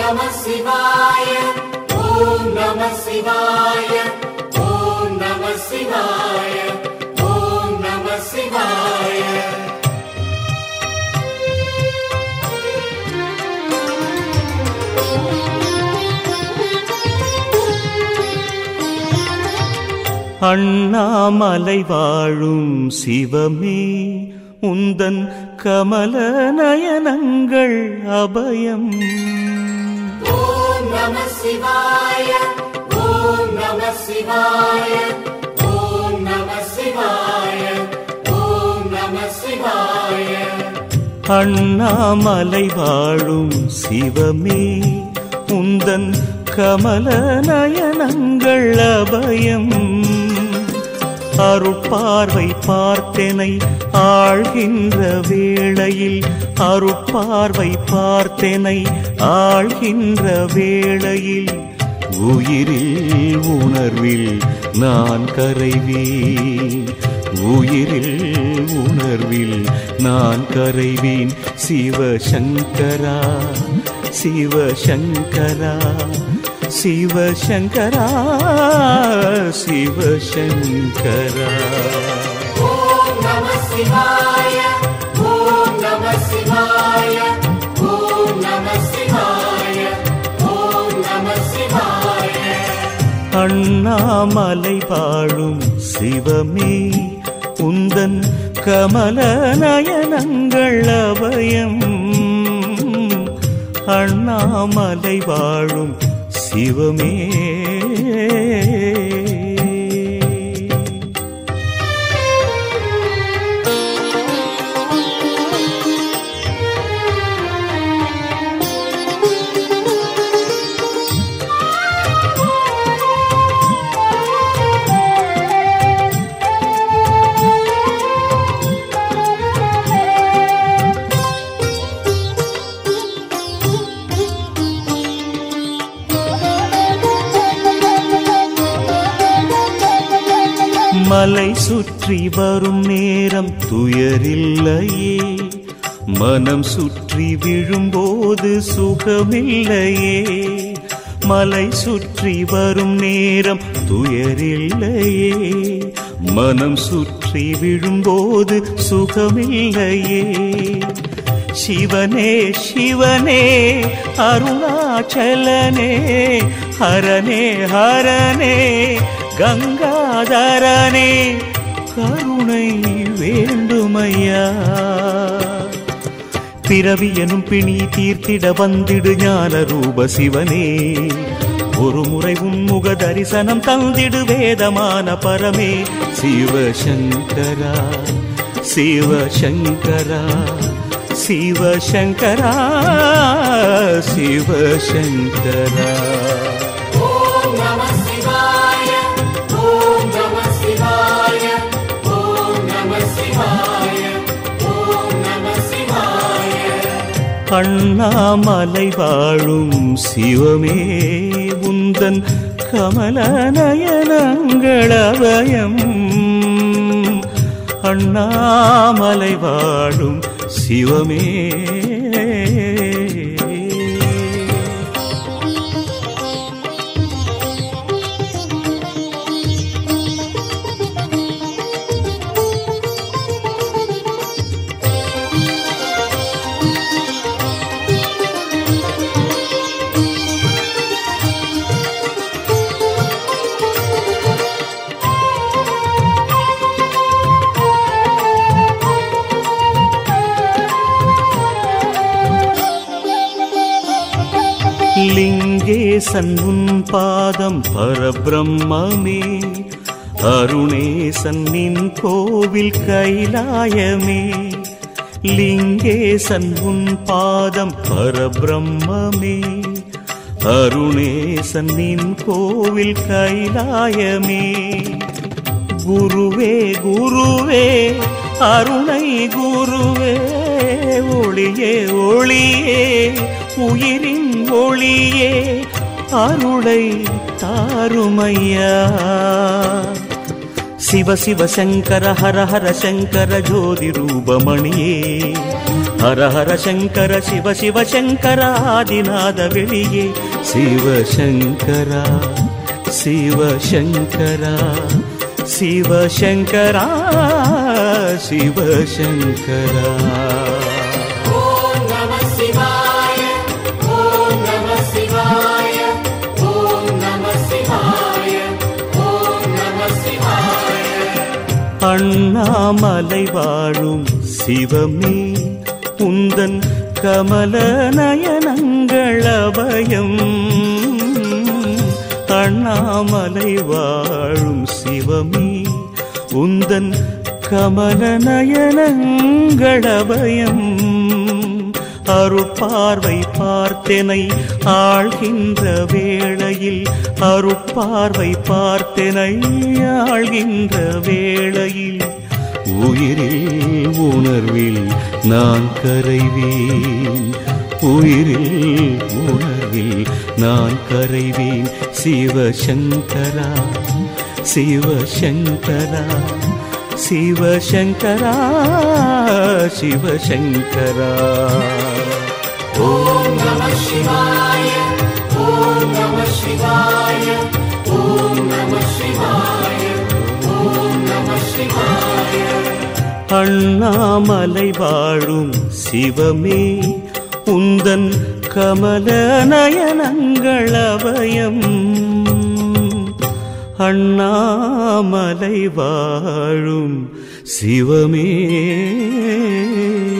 நம சிவாய ஓம் நம சிவாய ஓம் நம சிவாய ஓம் நம சிவாய அண்ணாமலை வாழும் சிவமே உந்தன் கமல நயனங்கள் அபயம் ஓம் நம சிவாய ஓம் நம சிவாய ஓம் நம சிவாய ஓம் நம சிவாய அண்ணாமலை வாழும் சிவமே உந்தன் கமல நயனங்கள் அபயம் அருட்பார்வை பார்த்தனை ஆழ்கின்ற வேளையில் அருட்பார்வை பார்த்தனை ஆழ்கின்ற வேளையில் உயிரில் உணர்வில் நான் கரைவேன் உயிரில் உணர்வில் நான் கரைவேன் சிவசங்கரா சிவசங்கரா சிவசங்கரா சிவசங்கரா ஓம் நம சிவாய ஓம் நம சிவாய ஓம் நம சிவாய ஓம் நம சிவாய அண்ணாமலை வாழும் சிவமே உந்தன் கமல நயனங்கள் அபயம் அண்ணாமலை வாழும் சிவமே மலை சுற்றி வரும் நேரம் துயரில்லையே மனம் சுற்றி விழும்போது சுகமில்லையே மலை சுற்றி வரும் நேரம் துயரில்லையே மனம் சுற்றி விழும்போது சுகமில்லையே சிவனே சிவனே அருணாச்சலனே ஹரனே ஹரனே கங்காதரனே கருணை வேண்டுமையா பிறவி எனும் பிணி தீர்த்திட வந்திடு ஞான ரூப சிவனே ஒரு முறை உன்முக தரிசனம் தந்திடு வேதமான பரமே சிவசங்கரா சிவசங்கரா சிவசங்கரா சிவசங்கரா ஓம் நம சிவாய ஓம் நம சிவாய ஓம் நம சிவாய ஓம் நம சிவாய அண்ணாமலை வாழும் சிவமே உந்தன் கமல நயனங்களவயம் அண்ணாமலை வாழும் சிவமே லிங்கேசன் உன் பாதம் பரபிரம்மமே அருணேசன் நின் கோவில் கைலாயமே லிங்கேசன் உன் பாதம் பரபிரம்மமே அருணேசன் நின் கோவில் கைலாயமே குருவே குருவே அருணை குருவே ஒளியே ஒளியே உயிரின் ஒளியே அருளை தாருமையா சிவ சிவ சங்கர ஹர ஹர சங்கர ஜோதி ரூபமணியே ஹர ஹர சங்கர சிவ சிவ சங்கர ஆதிநாத வெளியே சிவசங்கரா சிவசங்கரா சிவசங்கரா சிவசங்கரா ॐ नमः शिवाय ॐ नमः शिवाय ॐ नमः शिवाय ॐ नमः शिवाय அண்ணாமலை வாழும் சிவமே உந்தன் கமல நயனங்கள் அபயம் அண்ணாமலை வாழும் சிவமே உந்தன் கமல நயனங்கள் அபயம் அருட்பார்வை பார்த்தெனை ஆழ்கின்ற வேளையில் அருட்பார்வை பார்த்தெனை ஆழ்கின்ற வேளையில் உயிரில் உணர்வில் நான் கரைவேன் உயிரில் உணர்வில் நான் கரைவேன் சிவசங்கரா சிவசங்கரா சிவசங்கரா சிவசங்கரா ॐ नमः शिवाय ॐ नमः शिवाय ॐ नमः शिवाय ॐ नमः शिवाय அண்ணாமலை வாழும் சிவமே உந்தன் கமல நயனங்கள் அபயம் அண்ணாமலை வாழும் சிவமே